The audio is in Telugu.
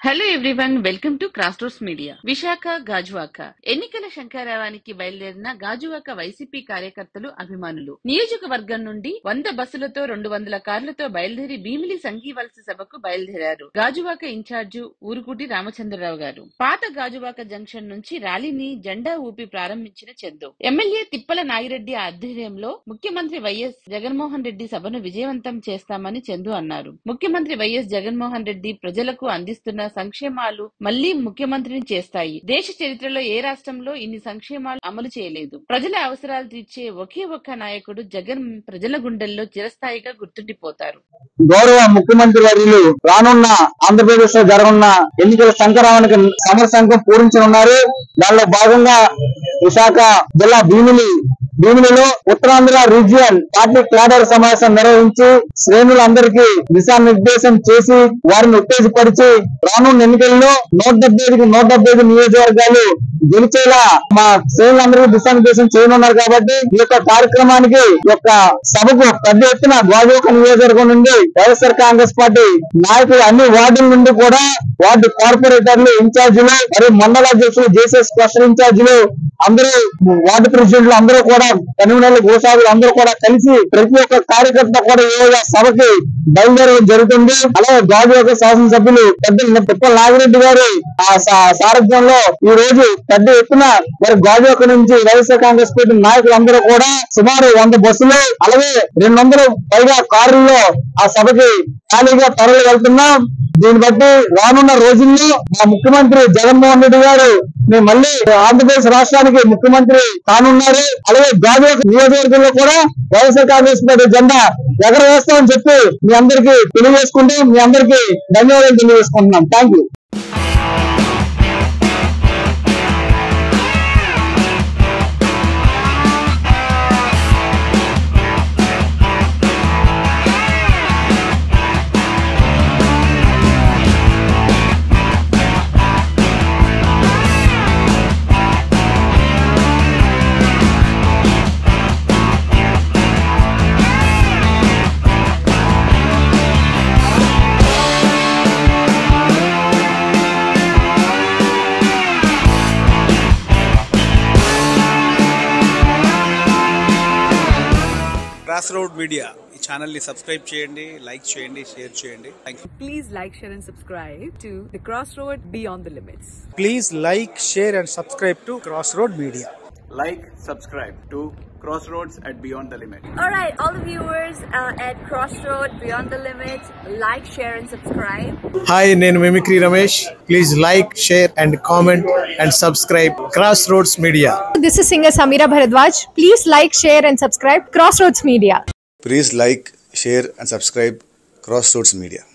Hello everyone welcome to cross roads media Visakha Gajuwaka ఎన్నికల శంకారావానికి బయలుదేరిన గాజువాక వైసీపీ కార్యకర్తలు అభిమానులు నియోజకవర్గం నుండి వంద బస్సులతో రెండు వందల కార్లతో బయలుదేరి భీమిలి సంఘీవలస సభకు బయలుదేరారు గాజువాక ఇన్ఛార్జు ఊరుకుటి రామచంద్రరావు గారు పాత గాజువాక జంక్షన్ నుంచి ర్యాలీని జెండా ఊపి ప్రారంభించిన చందు ఎమ్మెల్యే తిప్పల నాగిరెడ్డి ఆధ్వర్యంలో ముఖ్యమంత్రి వైఎస్ జగన్మోహన్ రెడ్డి సభను విజయవంతం చేస్తామని చందు అన్నారు ముఖ్యమంత్రి వైఎస్ జగన్మోహన్ రెడ్డి ప్రజలకు అందిస్తున్న సంక్షేమాలు మళ్లీ ముఖ్యమంత్రిని చేస్తాయి దేశ చరిత్రలో ఏ రాష్ట్రంలో ఇన్ని సంక్షేమాలు అమలు చేయలేదు ప్రజల అవసరాలు తీర్చే ఒకే ఒక్క నాయకుడు జగన్ ప్రజల గుండెల్లో చిరస్థాయిగా గుర్తుండిపోతారు గౌరవ ముఖ్యమంత్రి వర్యులు రానున్న ఆంధ్రప్రదేశ్ లో జరగనున్న ఎన్నికల సంక్రమణకు సమర సంఘం పూరించనున్నారు దానిలో భాగంగా విశాఖ జిల్లా భీమిలి భీమిలిలో ఉత్తరాంధ్ర రీజియన్ పార్టీ క్లాడర్ సమావేశం నిర్వహించి శ్రేణులందరికీ దిశానిర్దేశం చేసి వారిని ఉత్తేజపరిచి రానున్న ఎన్నికల్లో నూట డెబ్బై ఐదుకి నూట డెబ్బై ఐదు నియోజకవర్గాలు గెలిచేలా మా శ్రేణులందరికీ దిశానిర్దేశం చేయనున్నారు కాబట్టి ఈ యొక్క కార్యక్రమానికి ఈ యొక్క సభకు పెద్ద ఎత్తున గోదావరి నియోజకవర్గం నుండి వైఎస్ఆర్ కాంగ్రెస్ పార్టీ నాయకులు అన్ని వార్డుల నుండి కూడా వార్డు కార్పొరేటర్లు ఇన్ఛార్జీలు మరియు మండల అధ్యక్షులు జేసీఎస్ క్లస్టర్ ఇన్ఛార్జీలు అందరూ వార్డు ప్రెసిడెంట్లు అందరూ కూడా కన్వీనర్లు గోసాగులు అందరూ కూడా కలిసి ప్రతి ఒక్క కార్యకర్త కూడా ఈ రోజు ఆ సభకి బయలుదేరడం జరుగుతుంది అలాగే గాజువాక శాసనసభ్యులు పెద్ద తిప్పల నాగిరెడ్డి గారి ఆ సా- సారథ్యంలో ఈ రోజు పెద్ద ఎత్తున మరి గాజువాక నుంచి వైఎస్ఆర్ కాంగ్రెస్ పార్టీ నాయకులు అందరూ కూడా సుమారు వంద బస్సులు అలాగే రెండు వందల పైగా కారుల్లో ఆ సభకి ఖాళీగా తరలి వెళ్తున్నాం దీన్ని బట్టి రానున్న రోజుల్లో మా ముఖ్యమంత్రి జగన్మోహన్ రెడ్డి గారు మేము మళ్ళీ ఆంధ్రప్రదేశ్ రాష్ట్రానికి ముఖ్యమంత్రి కానున్నారు అలాగే గాజువాక నియోజకవర్గంలో కూడా వైఎస్ఆర్ కాంగ్రెస్ పార్టీ జెండా ఎగరవేస్తామని చెప్పి మీ అందరికీ తెలియజేసుకుంటూ మీ అందరికీ ధన్యవాదాలు తెలియజేసుకుంటున్నాం thank you cross road media ఈ ఛానల్ని సబ్స్క్రైబ్ చేయండి లైక్ చేయండి షేర్ చేయండి thank you Please like, share, and subscribe to The Crossroad Beyond the Limits. Please like, share, and subscribe to Crossroad Media. like, subscribe to Crossroads at Beyond the Limit. All right, all the viewers uh, at Crossroad Beyond the Limits, like, share, and subscribe. Hi, నేను mimicry Ramesh please like share and comment and subscribe cross roads media This is singer Samira Bharadwaj. Please like, share, and subscribe Crossroads Media. Please like, share, and subscribe Crossroads Media.